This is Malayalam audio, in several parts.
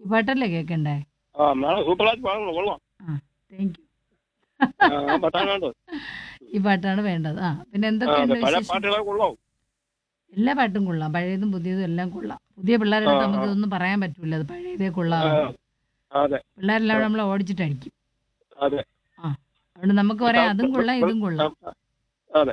ഈ പാട്ടല്ലേ കേൾക്കണ്ടേ ആ നാളെ സൂപ്പറായിട്ട് പാടണം കൊള്ളാം ആ താങ്ക് യു ആ പാട്ടാണ് ഈ പാട്ടാണ് വേണ്ടത് ആ പിന്നെ എന്തൊക്കെയുണ്ട് പല വിശേഷം പാട്ടുകളെ കൊള്ളാം എല്ലാ പാട്ടും കൊള്ളാം പഴയതും പുതിയതും എല്ലാം കൊള്ളാം പുതിയ പിള്ളേരുടെ ആ, നമുക്ക് ആ. ഇതൊന്നും പറയാൻ പറ്റൂല അത് പഴയതേ ആ, കൊള്ളാം അതെ പിള്ളേരെല്ലാം നമ്മളെ ഓടിച്ചിട്ടടിക്കും അതെ അതുകൊണ്ട് നമുക്ക് പറയാം അതും കൊള്ളാം ഇതും കൊള്ളാം അതെ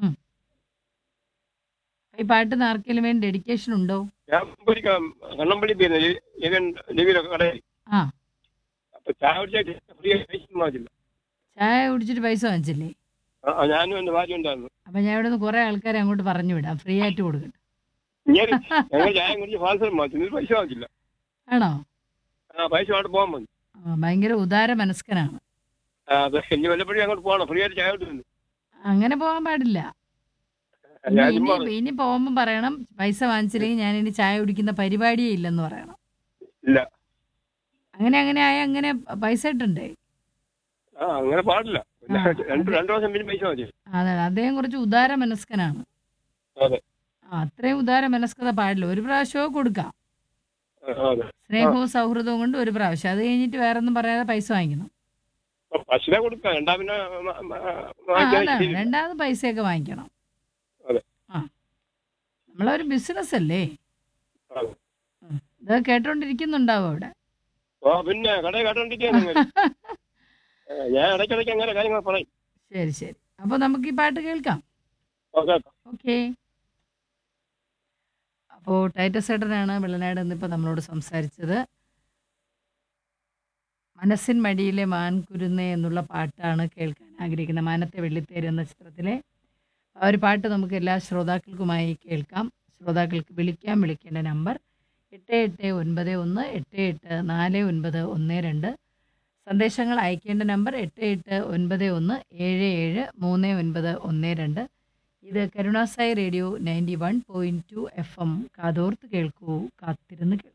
ഈ പാട്ടിന് ആർക്കെങ്കിലും വേണ്ടി ഡെഡിക്കേഷൻ ഉണ്ടോ ഞാൻ ഒരിക്കൽ കണ്ണമ്പള്ളി പോയിരുന്നു ഇവൻ ലിവിയിലൊക്കെ കടയിൽ ആ അപ്പൊ ചായ കുടിച്ചായിട്ട് ഫ്രീ ആയിട്ട് വാങ്ങിച്ചില്ല ചായ കുടിച്ചിട്ട് പൈസ വാങ്ങിച്ചില്ലേ ആ, ആ, ഞാനും എന്റെ ഭാര്യ ഉണ്ടായിരുന്നു അപ്പൊ ഞാൻ ഇവിടെ നിന്ന് കുറെ ആൾക്കാരെ അങ്ങോട്ട് പറഞ്ഞു വിടാം ഫ്രീ ആയിട്ട് കൊടുക്കട്ടെ ഞാൻ ഞങ്ങൾ ചായ കുടിച്ച് ഫാൽസരം വാങ്ങിച്ചു എന്നിട്ട് പൈസ വാങ്ങിച്ചില്ല ആണോ ആ പൈസ അങ്ങോട്ട് പോകാൻ മതി ആ, ഭയങ്കര ഉദാര മനസ്കനാണ് ആ, അതെ ഇനി വല്ലപ്പോഴും അങ്ങോട്ട് പോകണം ഫ്രീ ആയിട്ട് ചായ കുടിക്കുന്നു അങ്ങനെ പോകാൻ പാടില്ല ഇനി ഞാൻ ഇനി ചുമ്മാ ഇനി പോകുമ്പോ പറയണം പൈസ വാങ്ങിച്ചില്ലെങ്കിൽ ഞാൻ ഇനി ചായ കുടിക്കുന്ന പരിപാടിയേ ഇല്ലെന്ന് പറയണം ഇല്ല അങ്ങനെ അങ്ങനെ ആയ അങ്ങനെ പൈസ ഇട്ടുണ്ടേ ആ അങ്ങനെ പാടില്ല പിന്നെ ആ, രണ്ട് അതെ. രണ്ടു ദിവസം പിന്നെ പൈസ മതി അതാണ് അദ്ദേഹം കുറച്ച് ഉദാര മനസ്കനാണ് അതെ ആ, അത്രയും ഉദാര മനസ്കത പാടില്ല ഒരു പ്രാവശ്യമോ കൊടുക്കാം ആ, അതെ സ്നേഹവും സൗഹൃദവും കൊണ്ട് ഒരു പ്രാവശ്യം അത് കഴിഞ്ഞിട്ട് വേറെ ഒന്നും പറയാതെ പൈസ വാങ്ങിക്കണം പശുവിനെ കൊടുക്കാം രണ്ടാ പിന്നെ മ- മ- ആ വാങ്ങിക്കാൻ അതാണ് ശരിയില്ല. രണ്ടാമത് പൈസയൊക്കെ വാങ്ങിക്കണം അതെ. ആ നമ്മളൊരു ബിസിനസ് അല്ലേ അതെ. ഉം. ഇത് കേട്ടോണ്ടിരിക്കുന്നുണ്ടാവും അവിടെ ആ പിന്നെ കടയിൽ കേട്ടോണ്ടിരിക്കുകയാണ് നിങ്ങൾ. ആ, ഞാൻ ഇടയ്ക്കിടയ്ക്ക് അങ്ങനെ കാര്യങ്ങൾ പറയും ശരി ശരി അപ്പോൾ നമുക്ക് ഈ പാട്ട് കേൾക്കാം ഓക്കെ ഓക്കെ അപ്പോൾ ടൈറ്റസ് ഏട്ടനാണ് വെള്ളനാട് എന്നിപ്പോൾ നമ്മളോട് സംസാരിച്ചത് മനസ്സിൻ മടിയിലെ മാൻകുരുന്നേ എന്നുള്ള പാട്ടാണ് കേൾക്കാൻ ആഗ്രഹിക്കുന്നത് മാനത്തെ വെള്ളിത്തേര് എന്ന ചിത്രത്തിലെ ആ ഒരു പാട്ട് നമുക്ക് എല്ലാ ശ്രോതാക്കൾക്കുമായി കേൾക്കാം ശ്രോതാക്കൾക്ക് വിളിക്കാം വിളിക്കേണ്ട നമ്പർ എട്ട് എട്ട് ഒൻപത് ഒന്ന് എട്ട് എട്ട് നാല് ഒൻപത് ഒന്ന് രണ്ട് സന്ദേശങ്ങൾ അയക്കേണ്ട നമ്പർ എട്ട് എട്ട് ഒൻപത് ഒന്ന് ഏഴ് ഏഴ് മൂന്ന് ഒൻപത് ഒന്ന് രണ്ട് ഇത് Karunasai radio ninety one point two F M കാതോർത്ത് കേൾക്കൂ കാത്തിരുന്ന് കേൾക്കൂ